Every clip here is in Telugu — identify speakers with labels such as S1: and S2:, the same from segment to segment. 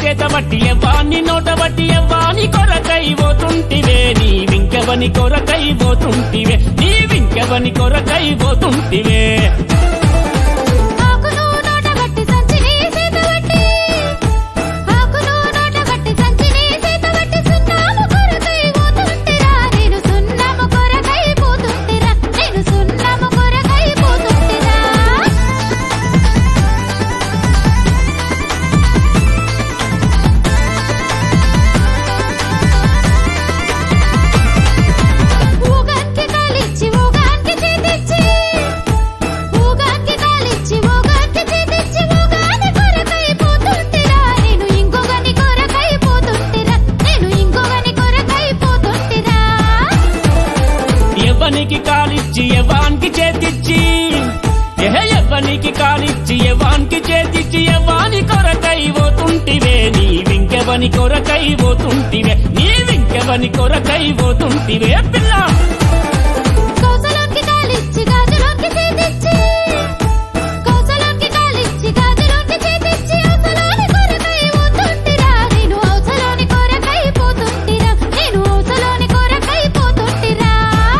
S1: చేత బట్టి ఎవ్వాన్ని నోట బట్టి ఎవ్వాని కొరకై పోతుంటివే నీ వింకెవని కొరకై పోతుంటివే నీ వింకెవని కొరకై పోతుంటివే
S2: ఆకును నోట బట్టి సంచిని చేత బట్టి ఆకును నోట బట్టి సంచిని చేత బట్టి సున్నాము కొరకై పోతుంటిరా నేను సున్నాము కొరకై పోతుంటిరా నేను సున్నాము కొరకై పోతుంటిరా ఊగానికి కాలిచ్చి ఊగానికి చేతిచ్చి ఊగానికి కాలిచ్చి ఊగానికి చేతిచ్చి ఊగాని కొరకై పోతుంటిరా నేను ఇంకొకని కొరకై పోతుంటిరా నేను ఇంకొకని కొరకై పోతుంటిరా
S1: ఎవ్వనికి కాలిచ్చి ఎవ్వానికి చేతిచ్చి ఎహ ఎవ్వనికి కాలిచ్చి ఎవ్వానికి చేతిచ్చి ఎవ్వాని కొరకై పోతుంటివే నీ వింకెవని కొరకై పోతుంటివే నీ వింకెవని కొరకై పోతుంటివే పిల్ల
S2: కౌసలోకి కాలిచ్చి గాజులోకి చేతిచ్చి కౌసలోకి కాలిచ్చి గాజులోకి చేతిచ్చి అవసలోని కొరకై పోతుంటిరా నేను అవసలోని కొరకై పోతుంటిరా నేను అవసలోని కొరకై పోతుంటిరా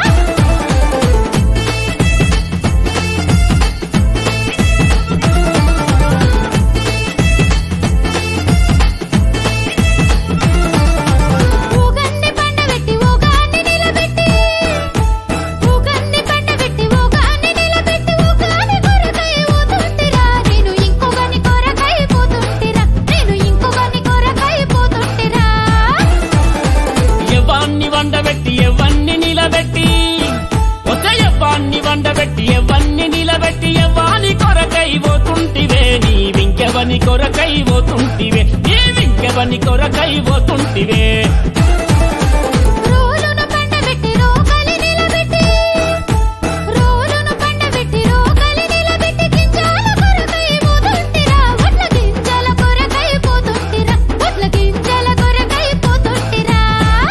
S2: ఊగన్ని పండబెట్టి ఊగాన్ని నిలబెట్టి ఊగన్ని పండబెట్టి ఊగాన్ని నిలబెట్టి ఊగాని కొరకై పోతుంటిరా నేను ఇంకొకని కొరకై పోతుంటిరా నేను ఇంకొకని కొరకై పోతుంటిరా
S1: ఎవ్వాన్ని వండబెట్టి ఎవ్వన్ని నిలబెట్టి ఒక ఎవ్వాన్ని వండబెట్టి ఎవ్వన్ని నిలబెట్టి ఎవ్వాని కొరకై పోతుంటివే నీ వింకెవని కొరకై పోతుంటివే నీ వింకెవని కొరకై పోతుంటివే
S2: రోలును పండబెట్టి రోకలి నిలబెట్టి రోలును పండబెట్టి రోకలి నిలబెట్టి గింజల కొరకై పోతుంటిరా వడ్ల గింజల కొరకై పోతుంటిరా వడ్ల గింజల కొరకై పోతుంటిరా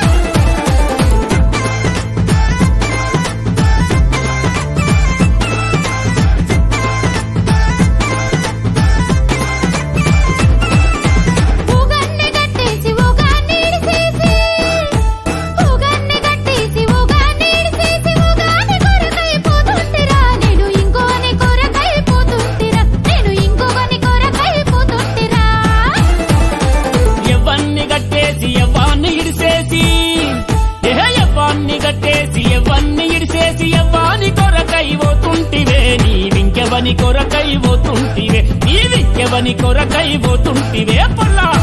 S2: ఊగన్ని కట్టేసి ఊగాన్ని ఇడిసేసి ఊగన్ని కట్టేసి ఊగాన్ని ఇడిసేసి ఊగాని కొరకై పోతుంటిరా నేను ఇంకోని కొరకై పోతుంటిరా నేను ఇంకొకని కొరకై పోతుంటిరా
S1: ఎవ్వన్ని కట్టేసి ఎవ్వాన్ని ఇడిసేసి ఎహ ఎవ్వాన్ని కట్టేసి ఎవ్వన్ని ఇడిసేసి ఎవ్వాని కొరకై పోతుంటివే నీ వింకెవని కొరకై పోతుంటివే నీ వింకెవని కొరకై పోతుంటివే పొల్లా